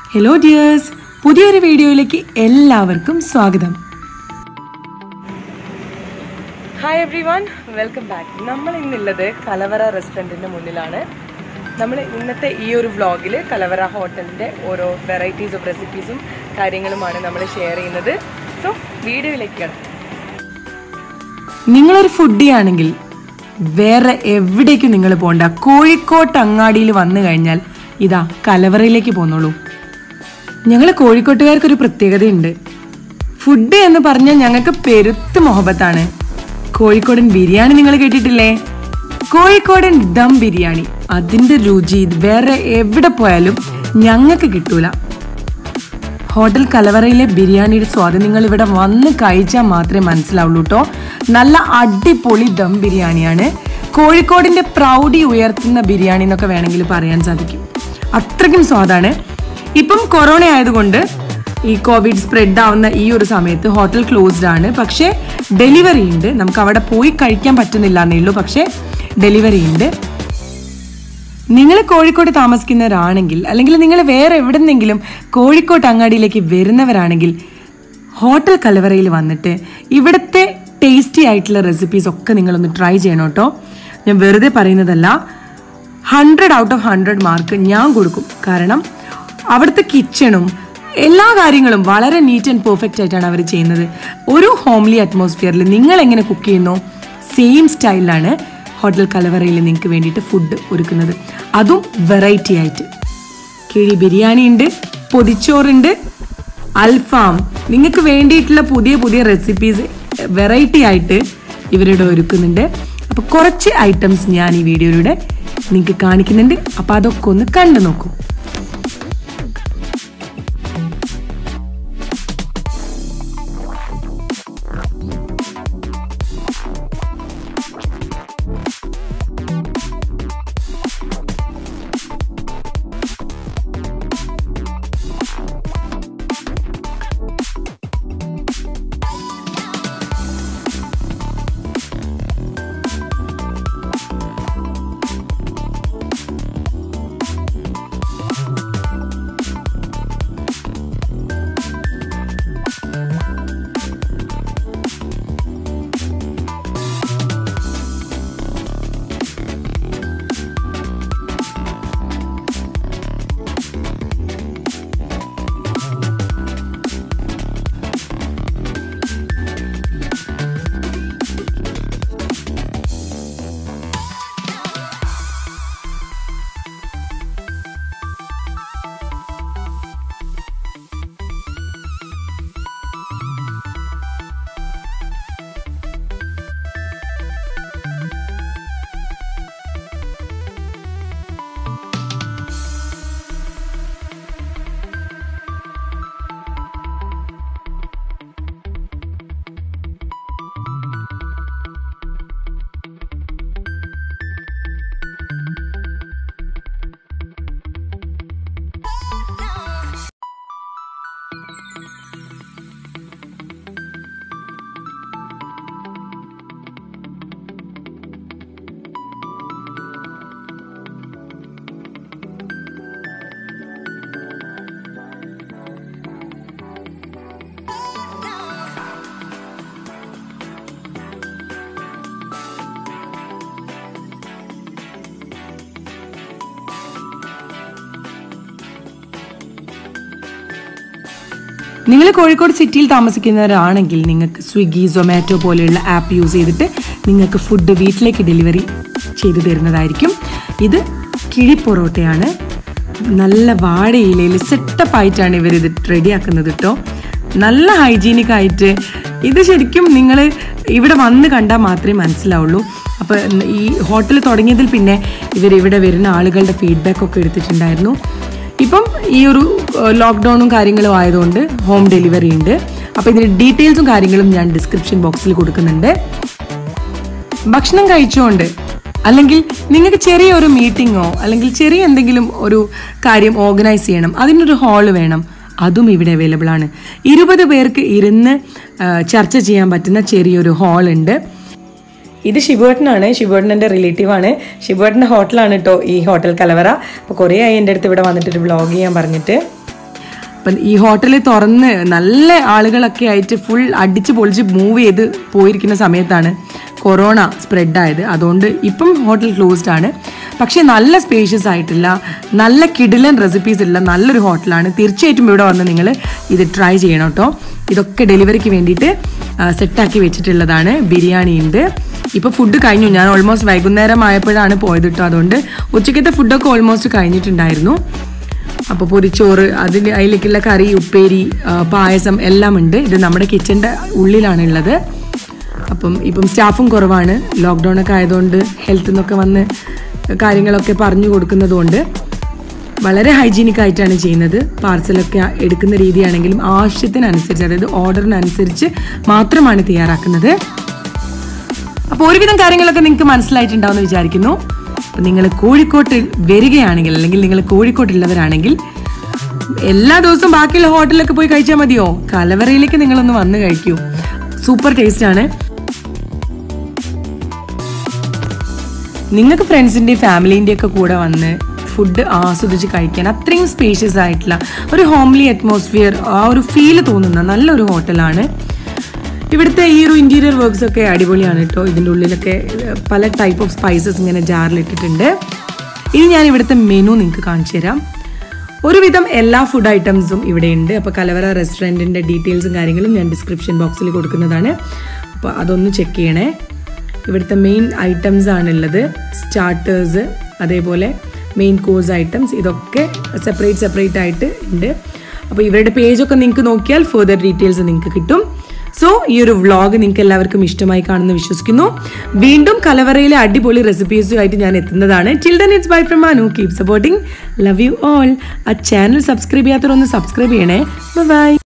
hello dears പുതിയൊരു വീഡിയോയിലേക്ക് എല്ലാവർക്കും സ്വാഗതം hi everyone welcome back നമ്മൾ ഇന്നുള്ളത് കലവറ റെസ്റ്റോറൻറ്റിൻ്റെ മുന്നിലാണ് നമ്മൾ ഇന്നത്തെ ഈ ഒരു വ്ളോഗിൽ കലവറ ഹോട്ടലിൻ്റെ ഓരോ വെറൈറ്റീസ് ഓഫ് റെസിപ്പീസും കാര്യങ്ങളുമാണ് നമ്മൾ ഷെയർ ചെയ്യുന്നത് സോ വീഡിയോയിലേക്ക് കിടക്കാം നിങ്ങളൊരു ഫുഡി ആണെങ്കിൽ വേറെ എവിടേക്കും നിങ്ങൾ പോണ്ട കോഴിക്കോട്ട് അങ്ങാടിയിൽ വന്നു കഴിഞ്ഞാൽ ഇതാ കലവറയിലേക്ക് പോന്നോളൂ ഞങ്ങൾ കോഴിക്കോട്ടുകാർക്ക് ഒരു പ്രത്യേകതയുണ്ട് ഫുഡ് എന്ന് പറഞ്ഞാൽ ഞങ്ങൾക്ക് പെരുത്ത് മുഹബത്താണ് കോഴിക്കോടൻ ബിരിയാണി നിങ്ങൾ കേട്ടിട്ടില്ലേ കോഴിക്കോടൻ ദം ബിരിയാണി അതിന്റെ രുചി വേറെ എവിടെ പോയാലും ഞങ്ങൾക്ക് കിട്ടൂല ഹോട്ടൽ കലവറയിലെ ബിരിയാണിയുടെ സ്വാദ് നിങ്ങൾ ഇവിടെ വന്ന് കഴിച്ചാൽ മാത്രമേ മനസ്സിലാവുള്ളൂ കേട്ടോ നല്ല അടിപൊളി ദം ബിരിയാണിയാണ് കോഴിക്കോടിന്റെ പ്രൗഢി ഉയർത്തുന്ന ബിരിയാണി എന്നൊക്കെ വേണമെങ്കിൽ പറയാൻ സാധിക്കും അത്രയ്ക്കും സ്വാദാണ് ഇപ്പം കൊറോണ ആയതുകൊണ്ട് ഈ കോവിഡ് സ്പ്രെഡ് ആവുന്ന ഈ ഒരു സമയത്ത് ഹോട്ടൽ ക്ലോസ്ഡ് ആണ് പക്ഷേ ഡെലിവറി ഉണ്ട് നമുക്ക് അവിടെ പോയി കഴിക്കാൻ പറ്റുന്നില്ല എന്നേ ഉള്ളൂ പക്ഷേ ഡെലിവറി ഉണ്ട് നിങ്ങൾ കോഴിക്കോട് താമസിക്കുന്നവരാണെങ്കിൽ അല്ലെങ്കിൽ നിങ്ങൾ വേറെ എവിടെന്നെങ്കിലും കോഴിക്കോട്ട് അങ്ങാടിയിലേക്ക് വരുന്നവരാണെങ്കിൽ ഹോട്ടൽ കലവറയിൽ വന്നിട്ട് ഇവിടുത്തെ ടേസ്റ്റി ആയിട്ടുള്ള റെസിപ്പീസ് ഒക്കെ നിങ്ങളൊന്ന് ട്രൈ ചെയ്യണം കേട്ടോ ഞാൻ വെറുതെ പറയുന്നതല്ല hundred out of hundred mark ഞാൻ കൊടുക്കും കാരണം അവിടുത്തെ കിച്ചണും എല്ലാ കാര്യങ്ങളും വളരെ നീറ്റ് ആൻഡ് പെർഫെക്റ്റ് ആയിട്ടാണ് അവർ ചെയ്യുന്നത് ഒരു ഹോംലി അറ്റ്മോസ്ഫിയറിൽ നിങ്ങൾ എങ്ങനെ കുക്ക് ചെയ്യുന്നോ സെയിം സ്റ്റൈലിലാണ് ഹോട്ടൽ കലവറയിൽ നിങ്ങൾക്ക് വേണ്ടിയിട്ട് ഫുഡ് ഒരുക്കുന്നത് അതും വെറൈറ്റി ആയിട്ട് കിഴി ബിരിയാണി ഉണ്ട് പൊതിച്ചോറുണ്ട് അൽഫാം നിങ്ങൾക്ക് വേണ്ടിയിട്ടുള്ള പുതിയ പുതിയ റെസിപ്പീസ് വെറൈറ്റി ആയിട്ട് ഇവരുടെ ഒരുക്കുന്നുണ്ട് അപ്പോൾ കുറച്ച് ഐറ്റംസ് ഞാൻ ഈ വീഡിയോയിലൂടെ നിങ്ങൾക്ക് കാണിക്കുന്നുണ്ട് അപ്പോൾ അതൊക്കെ ഒന്ന് കണ്ടു നോക്കൂ നിങ്ങൾ കോഴിക്കോട് സിറ്റിയിൽ താമസിക്കുന്നവരാണെങ്കിൽ നിങ്ങൾക്ക് സ്വിഗ്ഗി സൊമാറ്റോ പോലെയുള്ള ആപ്പ് യൂസ് ചെയ്തിട്ട് നിങ്ങൾക്ക് ഫുഡ് വീട്ടിലേക്ക് ഡെലിവറി ചെയ്തു തരുന്നതായിരിക്കും ഇത് കിഴി പൊറോട്ടയാണ് നല്ല വാഴയിലയിൽ സെറ്റപ്പ് ആയിട്ടാണ് ഇവർ ഇത് റെഡിയാക്കുന്നത് കേട്ടോ നല്ല ഹൈജീനിക് ആയിട്ട് ഇത് ശരിക്കും നിങ്ങൾ ഇവിടെ വന്ന് കണ്ടാൽ മാത്രമേ മനസ്സിലാവുള്ളൂ അപ്പോൾ ഈ ഹോട്ടൽ തുടങ്ങിയതിൽ പിന്നെ ഇവർ ഇവിടെ വരുന്ന ആളുകളുടെ ഫീഡ്ബാക്ക് ഒക്കെ എടുത്തിട്ടുണ്ടായിരുന്നു ഇപ്പം ഈ ഒരു ലോക്ക്ഡൗണും കാര്യങ്ങളും ആയതുകൊണ്ട് ഹോം ഡെലിവറി ഉണ്ട് അപ്പോൾ ഇതിന്റെ ഡീറ്റെയിൽസും കാര്യങ്ങളും ഞാൻ ഡിസ്ക്രിപ്ഷൻ ബോക്സിൽ കൊടുക്കുന്നുണ്ട് ഭക്ഷണം കഴിച്ചുകൊണ്ട് അല്ലെങ്കിൽ നിങ്ങൾക്ക് ചെറിയൊരു മീറ്റിങ്ങോ അല്ലെങ്കിൽ ചെറിയ എന്തെങ്കിലും ഒരു കാര്യം ഓർഗനൈസ് ചെയ്യണം അതിനൊരു ഹാള് വേണം അതും ഇവിടെ അവൈലബിൾ ആണ് ഇരുപത് പേർക്ക് ഇരുന്ന് ആ, ചർച്ച ചെയ്യാൻ പറ്റുന്ന ചെറിയൊരു ഹാൾ ഉണ്ട് ഇത് ഷിബുവേട്ടനാണ് ഷിബുവേട്ടൻ്റെ റിലേറ്റീവ് ആണ് ഷിബുവേട്ടൻ്റെ ഹോട്ടലാണ് കേട്ടോ ഈ ഹോട്ടൽ കലവറ അപ്പോൾ കുറേ ആയി എൻ്റെ അടുത്ത് ഇവിടെ വന്നിട്ട് ഒരു വ്ളോഗ് ചെയ്യാൻ പറഞ്ഞിട്ട് അപ്പം ഈ ഹോട്ടൽ തുറന്ന് നല്ല ആളുകളൊക്കെ ആയിട്ട് ഫുൾ അടിച്ച് പൊളിച്ച് മൂവ് ചെയ്ത് പോയിരിക്കുന്ന സമയത്താണ് കൊറോണ സ്പ്രെഡായത് അതുകൊണ്ട് ഇപ്പം ഹോട്ടൽ ക്ലോസ്ഡ് ആണ് പക്ഷേ നല്ല സ്പേഷ്യസ് ആയിട്ടുള്ള നല്ല കിടിലൻ റെസിപ്പീസ് ഉള്ള നല്ലൊരു ഹോട്ടലാണ് തീർച്ചയായിട്ടും ഇവിടെ വന്ന് നിങ്ങൾ ഇത് ട്രൈ ചെയ്യണം കേട്ടോ ഇതൊക്കെ ഡെലിവറിക്ക് വേണ്ടിയിട്ട് സെറ്റാക്കി വെച്ചിട്ടുള്ളതാണ് ബിരിയാണി ഉണ്ട് ഇപ്പോൾ ഫുഡ് കഴിഞ്ഞു ഞാൻ ഓൾമോസ്റ്റ് വൈകുന്നേരം ആയപ്പോഴാണ് പോയത് കേട്ടോ അതുകൊണ്ട് ഉച്ചക്കത്തെ ഫുഡൊക്കെ ഓൾമോസ്റ്റ് കഴിഞ്ഞിട്ടുണ്ടായിരുന്നു അപ്പോൾ പൊരിച്ചോറ് അതിന് അതിലേക്കുള്ള കറി ഉപ്പേരി ആ, പായസം എല്ലാം ഉണ്ട് ഇത് നമ്മുടെ കിച്ചൻ്റെ ഉള്ളിലാണ് ഉള്ളത് അപ്പം ഇപ്പം സ്റ്റാഫും കുറവാണ് ലോക്ക്ഡൗൺ ഒക്കെ ആയതുകൊണ്ട് ഹെൽത്തിൽ നിന്നൊക്കെ വന്ന് കാര്യങ്ങളൊക്കെ പറഞ്ഞു കൊടുക്കുന്നതുകൊണ്ട് വളരെ ഹൈജീനിക് ആയിട്ടാണ് ചെയ്യുന്നത് പാർസലൊക്കെ എടുക്കുന്ന രീതിയാണെങ്കിലും ആവശ്യത്തിനനുസരിച്ച് അതായത് ഓർഡറിനനുസരിച്ച് മാത്രമാണ് തയ്യാറാക്കുന്നത് അപ്പോൾ ഒരുവിധം കാര്യങ്ങളൊക്കെ നിങ്ങൾക്ക് മനസ്സിലായിട്ടുണ്ടാവുമെന്ന് വിചാരിക്കുന്നു അപ്പോൾ നിങ്ങൾ കോഴിക്കോട്ട് വരികയാണെങ്കിൽ അല്ലെങ്കിൽ നിങ്ങൾ കോഴിക്കോട്ടുള്ളവരാണെങ്കിൽ എല്ലാ ദിവസവും ബാക്കിയുള്ള ഹോട്ടലിലൊക്കെ പോയി കഴിച്ചാൽ മതിയോ കലവറയിലേക്ക് നിങ്ങളൊന്ന് വന്ന് കഴിക്കൂ സൂപ്പർ ടേസ്റ്റ് ആണ് നിങ്ങൾക്ക് ഫ്രണ്ട്സിൻ്റെയും ഫാമിലീൻ്റെയും ഒക്കെ കൂടെ വന്ന് ഫുഡ് ആസ്വദിച്ച് കഴിക്കാൻ അത്രയും സ്പേഷ്യസ് ആയിട്ടുള്ള ഒരു ഹോംലി അറ്റ്മോസ്ഫിയർ ആ ഒരു ഫീല് തോന്നുന്ന നല്ലൊരു ഹോട്ടലാണ് ഇവിടുത്തെ ഈ ഒരു ഇൻറ്റീരിയർ വർക്ക്സ് ഒക്കെ അടിപൊളിയാണ് കേട്ടോ ഇതിൻ്റെ ഉള്ളിലൊക്കെ ഏർ, പല ടൈപ്പ് ഓഫ് സ്പൈസസ് ഇങ്ങനെ ജാറിലിട്ടിട്ടുണ്ട് ഇനി ഞാൻ ഇവിടുത്തെ മെനു നിങ്ങൾക്ക് കാണിച്ചു തരാം ഒരുവിധം എല്ലാ ഫുഡ് ഐറ്റംസും ഇവിടെ ഉണ്ട് അപ്പോൾ കലവറ റെസ്റ്റോറൻറ്റിൻ്റെ ഡീറ്റെയിൽസും കാര്യങ്ങളും ഞാൻ ഡിസ്ക്രിപ്ഷൻ ബോക്സിൽ കൊടുക്കുന്നതാണ് അപ്പോൾ അതൊന്ന് ചെക്ക് ചെയ്യണേ ഇവിടുത്തെ മെയിൻ ഐറ്റംസ് ആണുള്ളത് സ്റ്റാർട്ടേഴ്സ് അതേപോലെ മെയിൻ കോഴ്സ് ഐറ്റംസ് ഇതൊക്കെ സെപ്പറേറ്റ് സെപ്പറേറ്റ് ആയിട്ട് ഉണ്ട് അപ്പോൾ ഇവരുടെ പേജൊക്കെ നിങ്ങൾക്ക് നോക്കിയാൽ ഫെർദർ ഡീറ്റെയിൽസ് നിങ്ങൾക്ക് കിട്ടും സോ ഈ ഒരു വ്ളോഗ് നിങ്ങൾക്ക് എല്ലാവർക്കും ഇഷ്ടമായി കാണുമെന്ന് വിശ്വസിക്കുന്നു വീണ്ടും കലവറയിലെ അടിപൊളി റെസിപ്പീസുമായിട്ട് ഞാൻ എത്തുന്നതാണ് children it's bye from Manu keep supporting love you all ആ ചാനൽ സബ്സ്ക്രൈബ് ചെയ്യാത്തവരൊന്ന് സബ്സ്ക്രൈബ് ചെയ്യണേ ബൈ